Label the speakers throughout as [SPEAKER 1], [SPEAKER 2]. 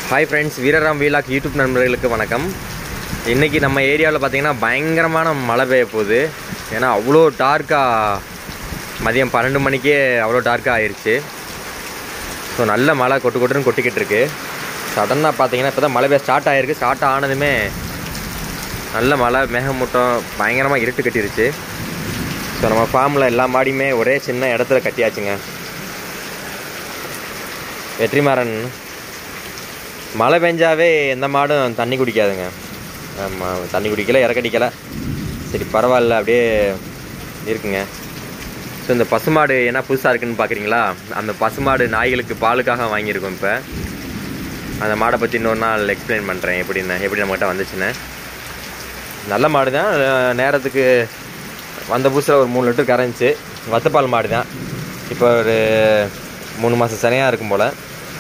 [SPEAKER 1] hi friends Veeraram vlog YouTube நண்பர்களுக்கு வணக்கம் இன்றைக்கி நம்ம ஏரியாவில் பார்த்தீங்கன்னா பயங்கரமான மழை பெய்ய போகுது ஏன்னா அவ்வளோ டார்க்காக மதியம் பன்னெண்டு மணிக்கே அவ்வளோ டார்க்காக ஆயிடுச்சு ஸோ நல்ல மழை கொட்டு கொட்டுன்னு கொட்டிக்கிட்டு இருக்கு சடனாக பார்த்தீங்கன்னா இப்போ தான் மழை பெய்ய ஸ்டார்ட் ஆகிருக்கு ஸ்டார்ட் ஆனதுமே நல்ல மழை மேகமூட்டம் பயங்கரமாக இருட்டு கட்டிருச்சு ஸோ நம்ம ஃபார்மில் எல்லா மாடியுமே ஒரே சின்ன இடத்துல கட்டியாச்சுங்க வெற்றிமாறன் மழை பெஞ்சாவே எந்த மாடும் தண்ணி குடிக்காதுங்க ஆமாம் தண்ணி குடிக்கல இறக்கடிக்கல சரி பரவாயில்ல அப்படியே இருக்குங்க ஸோ இந்த பசுமாடு என்ன புதுசாக இருக்குன்னு பார்க்குறீங்களா அந்த பசுமாடு நாய்களுக்கு பாலுக்காக வாங்கியிருக்கோம் இப்போ அந்த மாடை பற்றி இன்னொரு நாள் எக்ஸ்பிளைன் பண்ணுறேன் எப்படின்னு எப்படி நம்மகிட்ட வந்துச்சுன்னு நல்ல மாடு தான் அஹ் நேரத்துக்கு வந்த புதுசில் ஒரு மூணு லிட்டர் கரைஞ்சி வத்தப்பால் மாடு தான் இப்போ ஒரு மூணு மாதம் சனையாக இருக்கும் போல்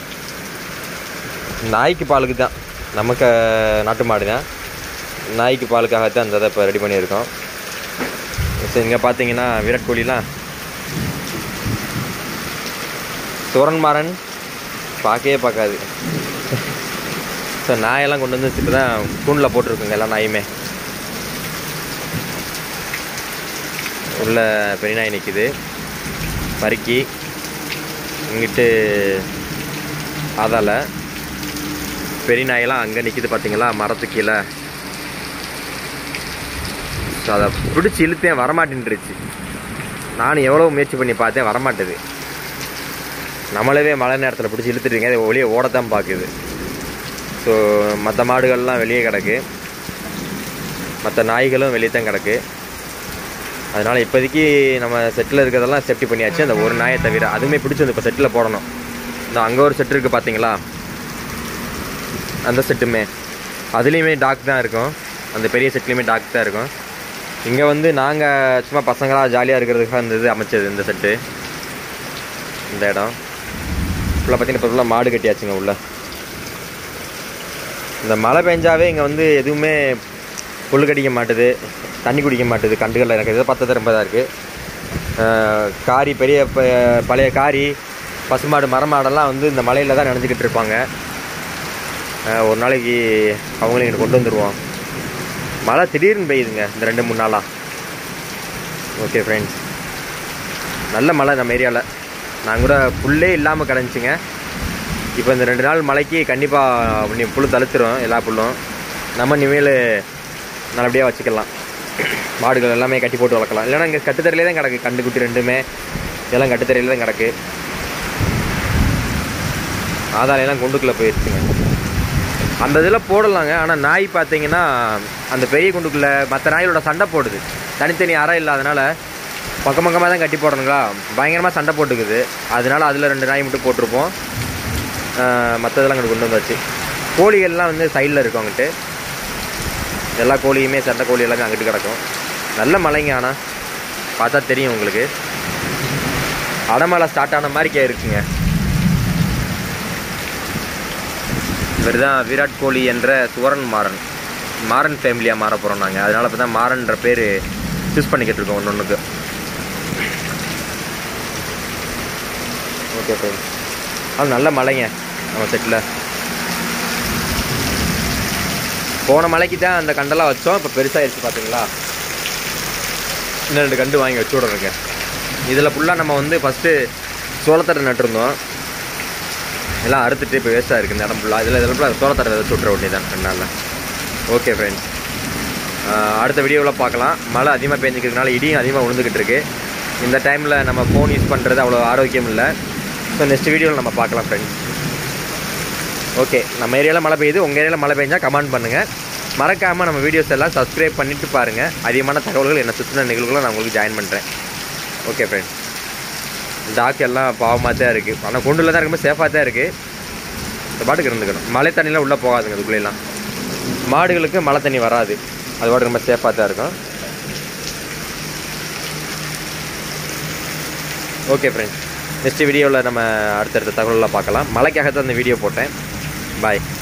[SPEAKER 1] நாய்க்கு பாலுக்கு தான் நமக்கு நாட்டு மாடு தான் நாய்க்கு பாலுக்காகத்தான் அந்த இதை இப்போ ரெடி பண்ணியிருக்கோம் ஸோ இங்கே பார்த்தீங்கன்னா விராட் கோலிலாம் சுரன்மாறன் பார்க்கவே பார்க்காது ஸோ நாயெல்லாம் கொண்டு வந்து இப்போ தான் கூண்டில் போட்டிருக்குங்க எல்லா நாயுமே உள்ள பெரிய நாய் நிற்கிது பருக்கி இங்கிட்டு அதால பெரிய நாயெல்லாம் அங்கே நிற்கிது பார்த்தீங்களா மரத்து கீழே ஸோ அதை பிடிச்சி இழுத்தேன் வரமாட்டேன்ருச்சு நானும் எவ்வளோ முயற்சி பண்ணி பார்த்தேன் வரமாட்டுது நம்மளவே மழை நேரத்தில் பிடிச்சி இழுத்துட்டுங்க அது வெளியே ஓடத்தான் பார்க்குது ஸோ மற்ற மாடுகள்லாம் வெளியே கிடக்கு மற்ற நாய்களும் வெளியே தான் கிடக்கு அதனால் இப்போதைக்கு நம்ம செட்டில் இருக்கிறதெல்லாம் சேஃப்டி பண்ணியாச்சு அந்த ஒரு நாயை தவிர அதுவுமே பிடிச்சி வந்து இப்போ செட்டில் போடணும் இந்த அங்கே ஒரு செட்டு இருக்குது பார்த்தீங்களா அந்த செட்டுமே அதுலேயுமே டாக் தான் இருக்கும் அந்த பெரிய செட்லேயுமே டாக் தான் இருக்கும் இங்கே வந்து நாங்கள் சும்மா பசங்களாக ஜாலியாக இருக்கிறதுக்காக இந்த இது அமைச்சது இந்த செட்டு இந்த இடம் ஃபுல்லாக பார்த்தீங்கன்னா இப்போ ஃபுல்லாக மாடு கட்டியாச்சுங்க உள்ள இந்த மழை பெஞ்சாவே இங்கே வந்து எதுவுமே புல் கடிக்க மாட்டுது தண்ணி குடிக்க மாட்டுது கண்டுகளில் எனக்கு இதை பார்த்தது ரொம்ப இதாக இருக்குது காரி பெரிய ப- பழைய காரி பசுமாடு மரமாடெல்லாம் வந்து இந்த மலையில் தான் நினைஞ்சிக்கிட்டு இருப்பாங்க அஹ் ஒரு நாளைக்கு அவங்களையும் இங்கிட்டு கொண்டு வந்துடுவோம் மழை திடீர்னு பெய்யுதுங்க இந்த ரெண்டு மூணு நாளாக ஓகே ஃப்ரெண்ட்ஸ் நல்ல மழை நம்ம ஏரியாவில் நான் கூட புல்லே இல்லாமல் கிடந்துச்சுங்க இப்போ இந்த ரெண்டு நாள் மழைக்கு கண்டிப்பாக புல் தழுத்துரும் எல்லா புல்லும் நம்ம இனிமேல் நல்லபடியாக வச்சுக்கலாம் மாடுகள் எல்லாமே கட்டி போட்டு வளர்க்கலாம் இல்லைன்னா இங்கே கட்டுத்தரையிலே தான் கிடக்கு கண்டு குட்டி ரெண்டுமே இதெல்லாம் கட்டுத்தரையில தான் கிடக்கு ஆதாரையெல்லாம் குண்டுக்குள்ளே போயிடுச்சுங்க அந்த இதில் போடலாங்க ஆனால் நாய் பார்த்தீங்கன்னா அந்த பெரிய குண்டுக்குள்ளே மற்ற நாய்களோட சண்டை போடுது தனித்தனி அறை இல்லாதனால பக்கம் பக்கமாக தான் கட்டி போடணுங்களா பயங்கரமாக சண்டை போட்டுக்குது அதனால அதில் ரெண்டு நாய் மட்டும் போட்டிருப்போம் மற்றதெல்லாம் அங்கிட்டு கொண்டு வந்தாச்சு கோழிகள்லாம் வந்து சைடில் இருக்கும் அங்கிட்டு எல்லா கோழியுமே சண்டை கோழி எல்லாமே அங்கிட்டு கிடக்கும் நல்ல மழைங்க ஆனால் பார்த்தா தெரியும் உங்களுக்கு அடமழை ஸ்டார்ட் ஆன மாதிரி இருக்குங்க இவர் தான் விராட் கோலி என்ற சுவரன் மாறன் மாறன் ஃபேமிலியாக மாற போகிறோம் நாங்கள் அதனால் இப்போ தான் மாறன்ற பேர் சூஸ் பண்ணிக்கிட்டு இருக்கோம் ஒன்று ஒன்றுக்கு ஓகே ஃப்ரெண்ட்ஸ் அது நல்ல மழைங்க நம்ம செட்டில் போன மலைக்கு தான் அந்த கண்டெல்லாம் வச்சோம் இப்போ பெருசாகிடுச்சு பார்த்தீங்களா இன்னும் ரெண்டு கண்டு வாங்கி வச்சு விட்றேங்க இதில் ஃபுல்லாக நம்ம வந்து ஃபஸ்ட்டு சோளத்தட்டை நட்டிருந்தோம் எல்லாம் அறுத்துட்டு இப்போ வேஸ்ட்டாக இருக்குது இந்த இடம் ஃபுல்லாக இதில் இதில் ஃபுல்லாக சோளத்தட்டை வச்சு விட்ற வேண்டியதான் ரெண்டு நாளில் ஓகே ஃப்ரெண்ட்ஸ் அடுத்த வீடியோவில் பார்க்கலாம் மழை அதிகமாக பெஞ்சிக்கிறதுனால இடியும் அதிகமாக விழுந்துக்கிட்டு இருக்கு இந்த டைமில் நம்ம ஃபோன் யூஸ் பண்ணுறது அவ்வளோ ஆரோக்கியம் இல்லை ஸோ நெக்ஸ்ட் வீடியோவில் நம்ம பார்க்கலாம் ஃப்ரெண்ட்ஸ் ஓகே நம்ம ஏரியாவில் மழை பெய்யுது உங்கள் ஏரியாவில் மழை பெஞ்சா கமெண்ட் பண்ணுங்கள் மறக்காமல் நம்ம வீடியோஸ் எல்லாம் சப்ஸ்கிரைப் பண்ணிட்டு பாருங்கள் அதிகமான தகவல்கள் என்ன சுற்றின நிகழ்வுகளை நான் உங்களுக்கு ஜாயின் பண்ணுறேன் ஓகே ஃப்ரெண்ட்ஸ் டாக் எல்லாம் பாவமாக தான் இருக்குது ஆனால் கொண்டுல தான் இருக்கும்போது சேஃபாக தான் இருக்குது இந்த பாட்டுக்கு இருந்துக்கணும் மழை தண்ணிலாம் உள்ளே போகாதுங்க அதுக்குள்ளேலாம் மாடுகளுக்கு மழை தண்ணி வராது அது பாட்டுக்கு ரொம்ப சேஃபாக தான் இருக்கும் ஓகே ஃப்ரெண்ட்ஸ் நெக்ஸ்ட் வீடியோவில் நம்ம அடுத்தடுத்த தகவலெலாம் பார்க்கலாம் மழைக்காக தான் இந்த வீடியோ போட்டேன் பாய்